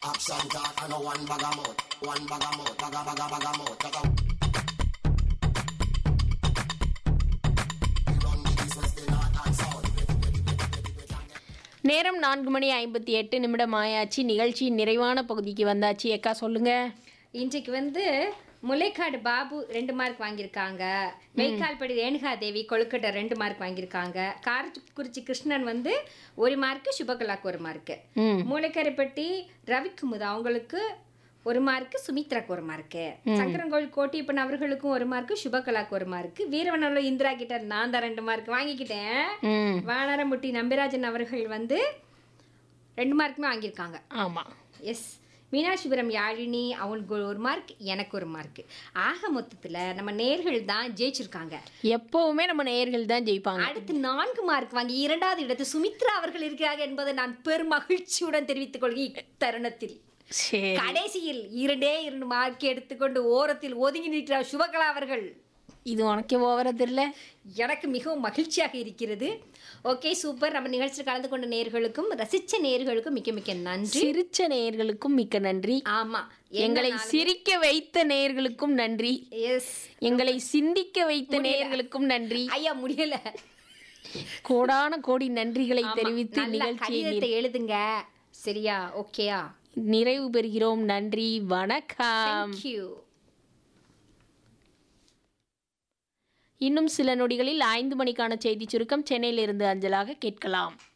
Action talk and no one bag of mouth. One bag of mouth, bag of bag of bag of mouth. Talk out. We run the east, west, the north and south. நேரம் நான்கு மணி ஐம்பத்தி எட்டு நிமிடம் ஆயாச்சு நிகழ்ச்சியின் நிறைவான பகுதிக்கு வந்தாச்சு ஏக்கா சொல்லுங்க இன்றைக்கு வந்து முல்லைக்காடு பாபு ரெண்டு மார்க் வாங்கியிருக்காங்க மெய்க்கால்படி ரேணுகா தேவி கொழுக்கட்டை ரெண்டு மார்க் வாங்கியிருக்காங்க காரக்குறிச்சி கிருஷ்ணன் வந்து ஒரு மார்க்கு சுபகலாக்கு ஒரு மார்க்கு ம் மூளைக்கரைப்பட்டி ரவிக்குமுது அவங்களுக்கு ஒரு மார்க்கு சுமித்ராக்கு ஒரு மார்க்கு சங்கரங்கோவில் கோட்டியப்பன் அவர்களுக்கும் ஒரு மார்க்கு சுபகலாக்கு ஒரு மார்க்கு வீரவனோட இந்திரா கிட்ட நான் தான் ரெண்டு மார்க் வாங்கிக்கிட்டேன் ம் வானரமுட்டி நம்பிராஜன் அவர்கள் வந்து ரெண்டு மார்க்குமே வாங்கியிருக்காங்க ஆமாம் எஸ் மீனாட்சிபுரம் யாழினி அவனுக்கு ஒரு மார்க் எனக்கு ஒரு மார்க் ஆக மொத்தத்தில் நம்ம நேர்கள் தான் ஜெயிச்சிருக்காங்க எப்பவுமே நம்ம நேயர்கள் தான் ஜெயிப்பாங்க அடுத்து நான்கு மார்க் வாங்கி இரண்டாவது இடத்து சுமித்ரா அவர்கள் இருக்கிறார்கள் என்பதை நான் பெரும் மகிழ்ச்சியுடன் தெரிவித்துக் கொள்கிறேன் இத்தருணத்தில் சரி கடைசியில் இரண்டே இரண்டு மார்க் எடுத்துக்கொண்டு ஓரத்தில் ஒதுங்கி நிற்கிறார் சுபகலா அவர்கள் இது உனக்கே ஓவரா தெரியல எனக்கு மிகவும் மகிழ்ச்சியாக இருக்கிறது ஓகே சூப்பர் நம்ம நிகழ்ச்சியில் கலந்து கொண்ட நேர்களுக்கும் ரசிச்ச நேர்களுக்கும் மிக்க மிக்க நன்றி சிரிச்ச நேயர்களுக்கும் மிக்க நன்றி ஆமா எங்களை சிரிக்க வைத்த நேயர்களுக்கும் நன்றி எஸ் எங்களை சிந்திக்க வைத்த நேயர்களுக்கும் நன்றி ஐயா முடியல கோடான கோடி நன்றிகளை ஆமா, தெரிவித்து நல்ல நிகழ்ச்சியை கடிதத்தை எழுதுங்க சரியா ஓகேயா நிறைவு பெறுகிறோம் நன்றி வணக்கம் தேங்க்யூ இன்னும் சில நொடிகளில் ஐந்து மணிக்கான செய்தி சுருக்கம் சென்னையிலிருந்து அஞ்சலாக கேட்கலாம்